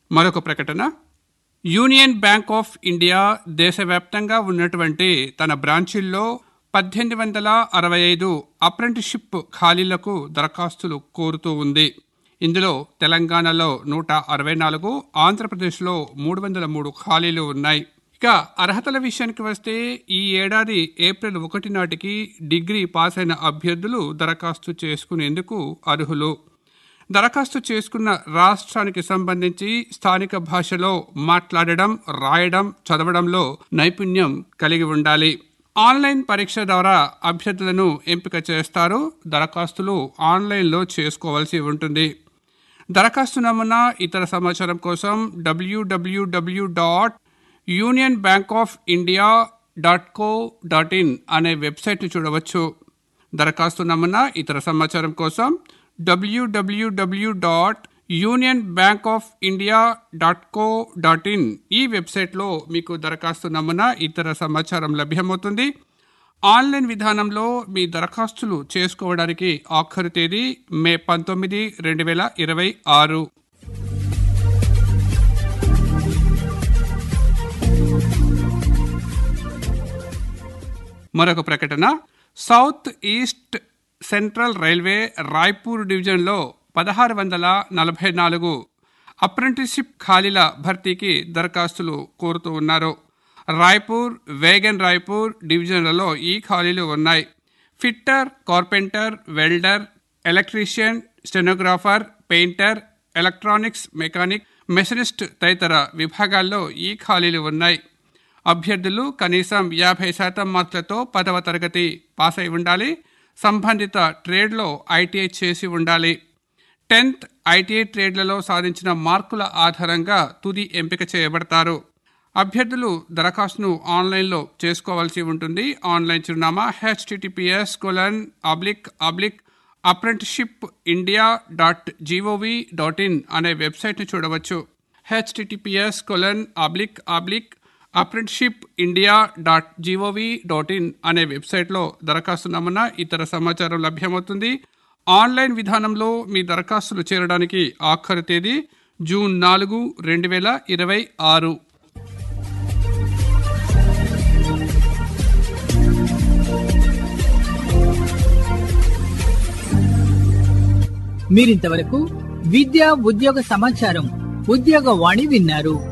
మరొక ప్రకటన union bank of India దేశవ్యాప్తంగా ఉన్నటువంటి తన బ్రాంచీల్లో పద్దెనిమిది వందల అరవై ఐదు అప్రెంటిషిప్ ఖాళీలకు దరఖాస్తులు కోరుతూ ఉంది ఇందులో తెలంగాణలో నూట అరవై నాలుగు ఆంధ్రప్రదేశ్లో మూడు వందల మూడు ఖాళీలు ఉన్నాయి ఇక అర్హతల విషయానికి వస్తే ఈ ఏడాది ఏప్రిల్ ఒకటి నాటికి డిగ్రీ పాస్ అయిన అభ్యర్థులు దరఖాస్తు చేసుకునేందుకు అర్హులు దరఖాస్తు చేసుకున్న రాష్ట్రానికి సంబంధించి స్థానిక భాషలో మాట్లాడడం రాయడం చదవడంలో నైపుణ్యం కలిగి ఉండాలి ఆన్లైన్ పరీక్ష ద్వారా అభ్యర్థులను ఎంపిక చేస్తారు దరఖాస్తులు ఆన్లైన్లో చేసుకోవాల్సి ఉంటుంది దరఖాస్తు నమూనా ఇతర సమాచారం కోసం WWW dot union bank of India dot co dot in అనే వెబ్సైట్ను చూడవచ్చు దరఖాస్తు నమూనా ఇతర సమాచారం కోసం WWW dot union bank of India dot co dot in ఈ వెబ్సైట్లో మీకు దరఖాస్తు నమూనా ఇతర సమాచారం లభ్యమవుతుంది ఆన్లైన్ విధానంలో మీ దరఖాస్తులు చేసుకోవడానికి ఆఖరు తేదీ మే పంతొమ్మిది రెండు వేల ఇరవై ఆరు మరొక ప్రకటన south east central railway Raipur డివిజన్లో పదహారు వందల నలభై నాలుగు అప్రెంటిస్షిప్ ఖాళీల భర్తీకి దరఖాస్తులు కోరుతూ ఉన్నారు రాయ్పూర్ వేగన్ రాయ్పూర్ డివిజన్లలో ఈ ఖాళీలు ఉన్నాయి fitter carpenter welder electrician stenographer painter electronics mechanic machinist తదితర విభాగాల్లో ఈ ఖాళీలు ఉన్నాయి అభ్యర్థులు కనీసం యాభై శాతం మార్కులతో పదవ తరగతి పాస్ అయి ఉండాలి సంబంధిత ట్రేడ్లో ఐటీఐ చేసి ఉండాలి టెన్త్ ఐటీఐ ట్రేడ్లలో సాధించిన మార్కుల ఆధారంగా తుది ఎంపిక చేయబడతారు అభ్యర్థులు దరఖాస్తును ఆన్లైన్లో చేసుకోవాల్సి ఉంటుంది ఆన్లైన్ చిరునామా HTTPS colon oblique oblique apprenticeship India dot GOV dot in అనే వెబ్సైట్ని చూడవచ్చు HTTPS colon oblique oblique apprenticeship India dot GOV dot in అనే వెబ్సైట్లో దరఖాస్తు నమూనా ఇతర సమాచారం లభ్యమవుతుంది ఆన్లైన్ విధానంలో మీ దరఖాస్తులు చేరడానికి ఆఖరు తేదీ జూన్ నాలుగు రెండు వేల ఇరవై ఆరు మీరింతవరకు విద్యా ఉద్యోగ సమాచారం ఉద్యోగ వాణి విన్నారు